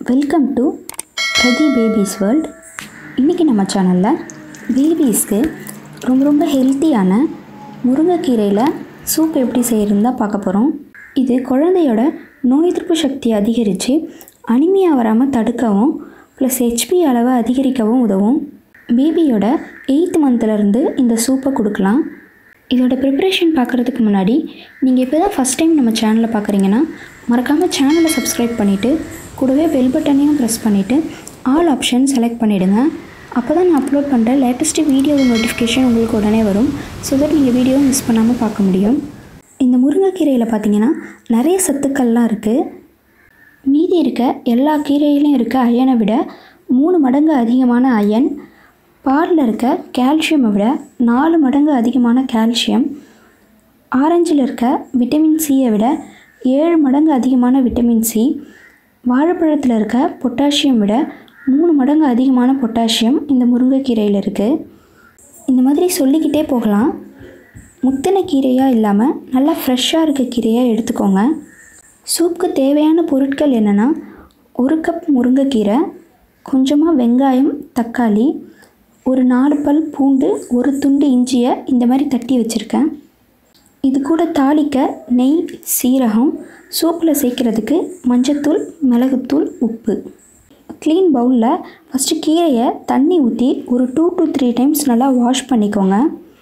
welcome to Prathi babies world இன்றைக்கி நம்ம சேனலில் பேபிஸ்க்கு ரொம்ப ரொம்ப ஹெல்த்தியான முருங்கைக்கீரையில் சூப் எப்படி செய்கிறதுன்னு தான் பார்க்க போகிறோம் இது குழந்தையோட நோய் எதிர்ப்பு சக்தியை அதிகரித்து அனிமியா வராமல் தடுக்கவும் ப்ளஸ் ஹெச்பி அளவை அதிகரிக்கவும் உதவும் பேபியோட எயித் மந்த்லேருந்து இந்த சூப்பை கொடுக்கலாம் இதோட ப்ரிப்பரேஷன் பார்க்குறதுக்கு முன்னாடி நீங்கள் இப்போ தான் ஃபஸ்ட் டைம் நம்ம சேனலை பார்க்குறீங்கன்னா மறக்காமல் சேனலை சப்ஸ்கிரைப் பண்ணிவிட்டு கூடவே பெல் பட்டனையும் ப்ரெஸ் பண்ணிவிட்டு ஆல் ஆப்ஷன் செலக்ட் பண்ணிவிடுங்க அப்போ தான் நான் அப்லோட் பண்ணுற லேட்டஸ்ட்டு வீடியோ நோட்டிஃபிகேஷன் உங்களுக்கு உடனே வரும் ஸோ தட் நீங்கள் வீடியோவை மிஸ் பண்ணாமல் பார்க்க முடியும் இந்த முருங்கைக்கீரையில் பார்த்தீங்கன்னா நிறைய சத்துக்கள்லாம் இருக்குது மீதி இருக்க எல்லா கீரையிலையும் இருக்க அயனை விட மூணு மடங்கு அதிகமான அயன் பாலில் இருக்க கால்சியமை விட நாலு மடங்கு அதிகமான கால்சியம் ஆரஞ்சில் இருக்க விட்டமின் சியை விட ஏழு மடங்கு அதிகமான விட்டமின் சி வாழைப்பழத்தில் இருக்க பொட்டாசியம் விட மூணு மடங்கு அதிகமான பொட்டாசியம் இந்த முருங்கைக்கீரையில் இருக்குது இந்த மாதிரி சொல்லிக்கிட்டே போகலாம் முத்தின கீரையாக இல்லாமல் நல்லா ஃப்ரெஷ்ஷாக இருக்க கீரையாக எடுத்துக்கோங்க சூப்புக்கு தேவையான பொருட்கள் என்னென்னா ஒரு கப் முருங்கைக்கீரை கொஞ்சமாக வெங்காயம் தக்காளி ஒரு நாலு பல் பூண்டு ஒரு துண்டு இஞ்சியை இந்த மாதிரி தட்டி வச்சுருக்கேன் இது கூட தாளிக்க நெய் சீரகம் சூப்பில் சேர்க்குறதுக்கு மஞ்சத்தூள் மிளகுத்தூள் உப்பு க்ளீன் பவுலில் ஃபஸ்ட்டு கீரையை தண்ணி ஊற்றி ஒரு டூ டு த்ரீ டைம்ஸ் நல்லா வாஷ் பண்ணிக்கோங்க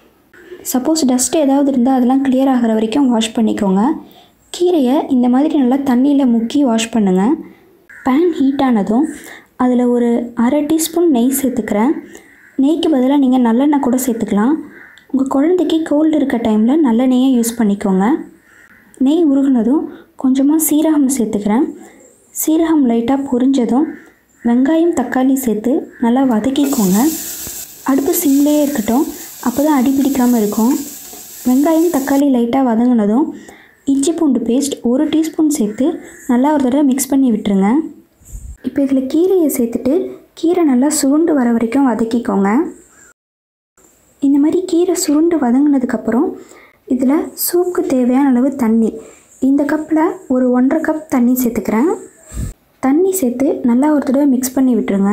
சப்போஸ் டஸ்ட் ஏதாவது இருந்தால் அதெல்லாம் கிளியர் ஆகிற வரைக்கும் வாஷ் பண்ணிக்கோங்க கீரையை இந்த மாதிரி நல்லா தண்ணியில் முக்கி வாஷ் பண்ணுங்கள் பேன் ஹீட் ஆனதும் அதில் ஒரு அரை டீஸ்பூன் நெய் சேர்த்துக்கிறேன் நெய்க்கு பதிலாக நீங்கள் நல்லெண்ணெய் கூட சேர்த்துக்கலாம் உங்கள் குழந்தைக்கு கோல்டு இருக்க டைமில் நல்லெண்ணெயை யூஸ் பண்ணிக்கோங்க நெய் உருகுனதும் கொஞ்சமாக சீரகம் சேர்த்துக்கிறேன் சீரகம் லைட்டாக பொரிஞ்சதும் வெங்காயம் தக்காளி சேர்த்து நல்லா வதக்கிக்கோங்க அடுப்பு சிம்லேயே இருக்கட்டும் அப்போ தான் அடி பிடிக்காமல் இருக்கும் வெங்காயம் தக்காளி லைட்டாக வதங்கினதும் இஞ்சி பூண்டு பேஸ்ட் ஒரு டீஸ்பூன் சேர்த்து நல்லா ஒரு தடவை மிக்ஸ் பண்ணி விட்டுருங்க இப்போ இதில் கீரையை சேர்த்துட்டு கீரை நல்லா சுருண்டு வர வரைக்கும் வதக்கிக்கோங்க இந்த மாதிரி கீரை சுருண்டு வதங்கினதுக்கப்புறம் இதில் சூப்புக்கு தேவையான அளவு தண்ணி இந்த கப்பில் ஒரு ஒன்றரை கப் தண்ணி சேர்த்துக்கிறேன் தண்ணி சேர்த்து நல்லா ஒரு தடவை மிக்ஸ் பண்ணி விட்டுருங்க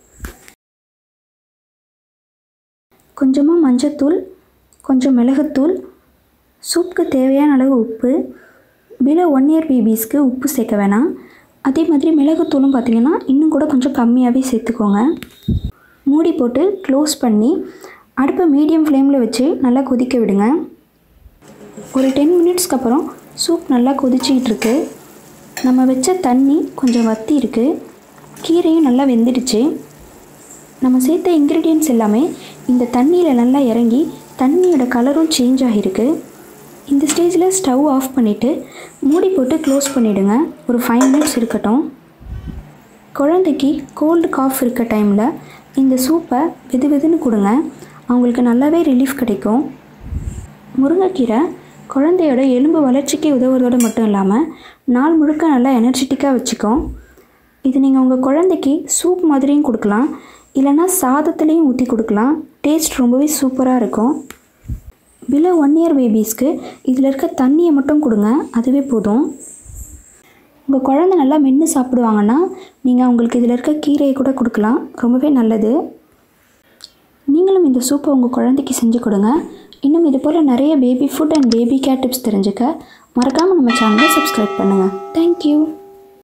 கொஞ்சமாக மஞ்சத்தூள் கொஞ்சம் மிளகுத்தூள் சூப்புக்கு தேவையான அளவு உப்பு பிலோ ஒன் இயர் பேபிஸ்க்கு உப்பு சேர்க்க வேணாம் அதே மாதிரி மிளகுத்தூளும் பார்த்திங்கன்னா இன்னும் கூட கொஞ்சம் கம்மியாகவே சேர்த்துக்கோங்க மூடி போட்டு க்ளோஸ் பண்ணி அடுப்பை மீடியம் ஃப்ளேமில் வச்சு நல்லா கொதிக்க விடுங்க ஒரு டென் மினிட்ஸ்க்கு அப்புறம் சூப் நல்லா கொதிச்சிக்கிட்டு இருக்கு நம்ம வச்ச தண்ணி கொஞ்சம் வத்தி இருக்குது கீரையும் நல்லா வெந்துடுச்சு நம்ம சேர்த்த இன்க்ரீடியன்ட்ஸ் எல்லாமே இந்த தண்ணியில் நல்லா இறங்கி தண்ணியோட கலரும் சேஞ்ச் ஆகிருக்கு இந்த ஸ்டேஜில் ஸ்டவ் ஆஃப் பண்ணிவிட்டு மூடி போட்டு க்ளோஸ் பண்ணிவிடுங்க ஒரு ஃபைவ் மினிட்ஸ் இருக்கட்டும் குழந்தைக்கு கோல்டு காஃப் இருக்க டைமில் இந்த சூப்பை வெது வெதுன்னு கொடுங்க அவங்களுக்கு நல்லாவே ரிலீஃப் கிடைக்கும் முருங்கைக்கீரை குழந்தையோட எலும்பு வளர்ச்சிக்கு உதவுறதோடு மட்டும் இல்லாமல் நாள் முழுக்க நல்லா எனர்ஜெட்டிக்காக வச்சுக்கும் இது நீங்கள் உங்கள் குழந்தைக்கு சூப் மாதிரியும் கொடுக்கலாம் இல்லைன்னா சாதத்துலேயும் ஊற்றி கொடுக்கலாம் டேஸ்ட் ரொம்பவே சூப்பராக இருக்கும் பிலோ ஒன் இயர் பேபிஸ்க்கு இதில் இருக்க தண்ணியை மட்டும் கொடுங்க அதுவே போதும் உங்கள் குழந்தை நல்லா மென்று சாப்பிடுவாங்கன்னா நீங்கள் அவங்களுக்கு இதில் இருக்க கீரையை கூட கொடுக்கலாம் ரொம்பவே நல்லது நீங்களும் இந்த சூப்பை உங்கள் குழந்தைக்கு செஞ்சு கொடுங்க இன்னும் இது போல் நிறைய baby food and baby care tips தெரிஞ்சுக்க மறக்காமல் நம்ம சேனலை சப்ஸ்கிரைப் பண்ணுங்கள் தேங்க்யூ